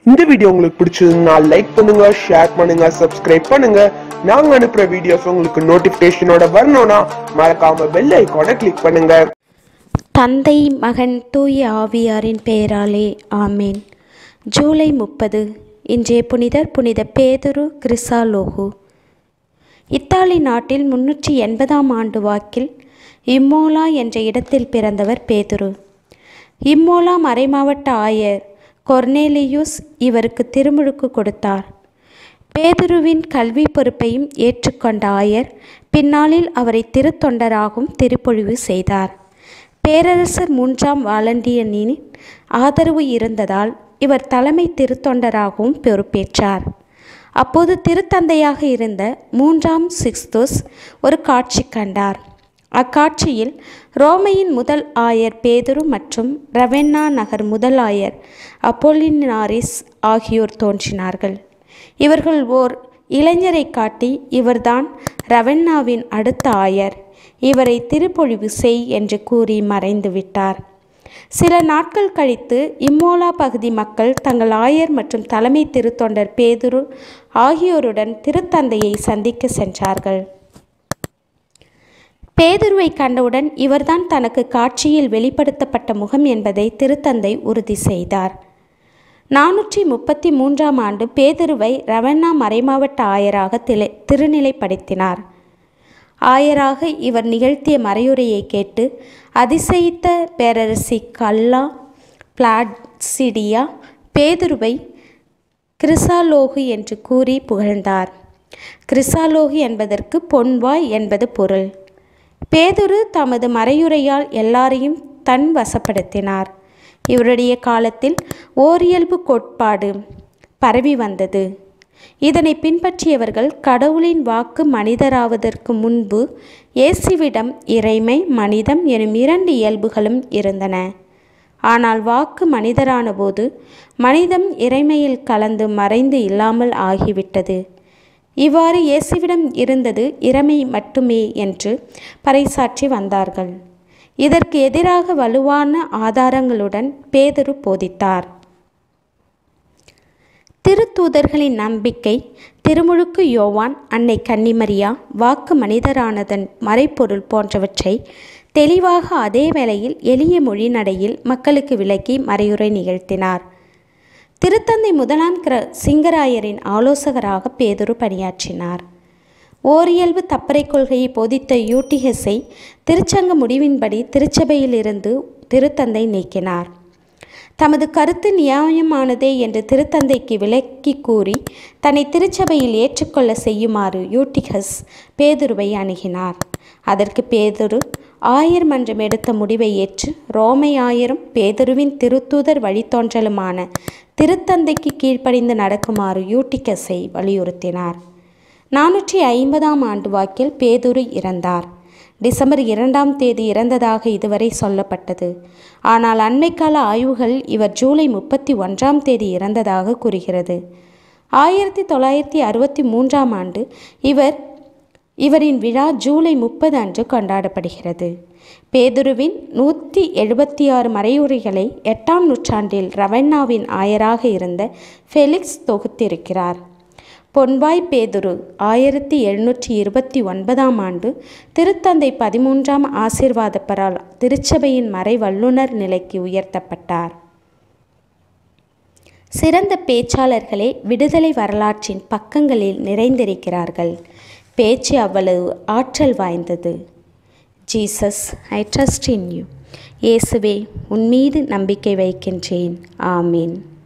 இந்த வீடியோ உங்களுக்கு பிடிச்சதுன்னா லைக் பண்ணுங்க ஷேர் பண்ணுங்க சப்ஸ்கிரைப் பண்ணுங்க நாங்க அனுப்புற வீடியோஸ் உங்களுக்கு நோட்டிபிகேஷனோட வரணும்னா மறக்காம பெல் ஐகானை கிளிக் பண்ணுங்க தந்தை மகன் தூய ஆவியாரின் பெயராலே ஆமேன் ஜூலை முப்பது இன்றைய புனிதர் புனித பேதுரு கிறிசாலோகு இத்தாலி நாட்டில் முன்னூற்றி எண்பதாம் ஆண்டு வாக்கில் இம்மோலா என்ற இடத்தில் பிறந்தவர் பேதுரு இம்மோலா மறைமாவட்ட ஆயர் கொர்னேலியூஸ் இவருக்கு திருமுழுக்கு கொடுத்தார் பேதுருவின் கல்வி பொறுப்பையும் ஏற்றுக்கொண்ட ஆயர் பின்னாளில் அவரை திருத்தொண்டராகவும் திருப்பொழிவு செய்தார் பேரரசர் மூன்றாம் வாலண்டியனின் ஆதரவு இருந்ததால் இவர் தலைமை திருத்தொண்டராகவும் பொறுப்பேற்றார் அப்போது திருத்தந்தையாக இருந்த மூன்றாம் சிக்ஸ்துஸ் ஒரு காட்சி கண்டார் அக்காட்சியில் ரோமையின் முதல் ஆயர் பேதுரு மற்றும் ரவென்னா நகர் முதல் ஆயர் அப்போலினாரிஸ் ஆகியோர் தோன்றினார்கள் இவர்கள் ஓர் இளைஞரை காட்டி இவர்தான் ரவென்னாவின் அடுத்த ஆயர் இவரை திருப்பொழிவு செய் என்று கூறி மறைந்து விட்டார் சில நாட்கள் கழித்து இம்மோலா பகுதி மக்கள் தங்கள் ஆயர் மற்றும் தலைமை திருத்தொண்டர் பேதுரு ஆகியோருடன் திருத்தந்தையை சந்திக்க சென்றார்கள் பேதுருவை கண்டவுடன் இவர்தான் தனக்கு காட்சியில் வெளிப்படுத்தப்பட்ட முகம் என்பதை திருத்தந்தை உறுதி செய்தார் நானூற்றி முப்பத்தி மூன்றாம் ஆண்டு பேதுருவை ரவண்ணா மறைமாவட்ட ஆயராக திலை திருநிலைப்படுத்தினார் ஆயராக இவர் நிகழ்த்திய மறையுரையை கேட்டு அதிசயித்த பேரரசி கல்லா பிளாட்சிடியா பேதுருவை கிறிசாலோகு என்று கூறி புகழ்ந்தார் கிறிசாலோகு என்பதற்கு பொன்வாய் என்பது பொருள் பேதுரு தமது மறையுரையால் எல்லாரையும் தன் வசப்படுத்தினார் இவருடைய காலத்தில் ஓரியல்பு கோட்பாடு பரவி வந்தது இதனை பின்பற்றியவர்கள் கடவுளின் வாக்கு மனிதராவதற்கு முன்பு இயேசுவிடம் இறைமை மனிதம் எனும் இரண்டு இயல்புகளும் இருந்தன ஆனால் வாக்கு மனிதரான போது மனிதம் இறைமையில் கலந்து மறைந்து இல்லாமல் ஆகிவிட்டது இவ்வாறு இயேசுவிடம் இருந்தது இறைமை மட்டுமே என்று பறைசாற்றி வந்தார்கள் இதற்கு எதிராக வலுவான ஆதாரங்களுடன் பேதுரு போதித்தார் திருத்தூதர்களின் நம்பிக்கை திருமுழுக்கு யோவான் அன்னை கன்னிமரியா வாக்கு மனிதரானதன் மறைப்பொருள் போன்றவற்றை தெளிவாக அதே வேளையில் எளிய மொழி நடையில் மக்களுக்கு விளக்கி மறையுரை நிகழ்த்தினார் திருத்தந்தை முதலாம் கிர சிங்கராயரின் ஆலோசகராக பேதுரு பணியாற்றினார் ஓரியல்பு தப்பறை கொள்கையை போதித்த யூடிஹெஸை திருச்சங்க முடிவின்படி திருச்சபையிலிருந்து திருத்தந்தை நீக்கினார் தமது கருத்து நியாயமானதே என்று திருத்தந்தைக்கு விளக்கி கூறி தன்னை திருச்சபையில் ஏற்றுக்கொள்ள செய்யுமாறு யூட்டிகஸ் பேதுருவை அணுகினார் அதற்கு பேதுரு ஆயர் மன்றம் எடுத்த முடிவை ஏற்று ரோமை ஆயரும் பேதுருவின் திருத்தூதர் வழித்தோன்றலுமான திருத்தந்தைக்கு கீழ்ப்படிந்து நடக்குமாறு யூட்டிகஸை வலியுறுத்தினார் நானூற்றி ஐம்பதாம் ஆண்டு வாக்கில் பேதுரு இறந்தார் டிசம்பர் இரண்டாம் தேதி இறந்ததாக இதுவரை சொல்லப்பட்டது ஆனால் அண்மைக்கால ஆய்வுகள் இவர் ஜூலை முப்பத்தி ஒன்றாம் தேதி இறந்ததாக கூறுகிறது ஆயிரத்தி தொள்ளாயிரத்தி அறுபத்தி மூன்றாம் ஆண்டு இவர் இவரின் விழா ஜூலை முப்பது அன்று கொண்டாடப்படுகிறது பேதுருவின் நூற்றி எழுபத்தி ஆறு மறையுரைகளை எட்டாம் நூற்றாண்டில் ரவண்ணாவின் ஆயராக இருந்த ஃபெலிக்ஸ் தொகுத்திருக்கிறார் பொன்வாய் பேதுரு ஆயிரத்தி எழுநூற்றி இருபத்தி ஒன்பதாம் ஆண்டு திருத்தந்தை பதிமூன்றாம் ஆசிர்வாதப்பரால் திருச்சபையின் மறை வல்லுனர் நிலைக்கு உயர்த்தப்பட்டார் சிறந்த பேச்சாளர்களே விடுதலை வரலாற்றின் பக்கங்களில் நிறைந்திருக்கிறார்கள் பேச்சு அவ்வளவு ஆற்றல் வாய்ந்தது Jesus I trust in you இயேசுவே உன் மீது நம்பிக்கை வைக்கின்றேன் ஆமீன்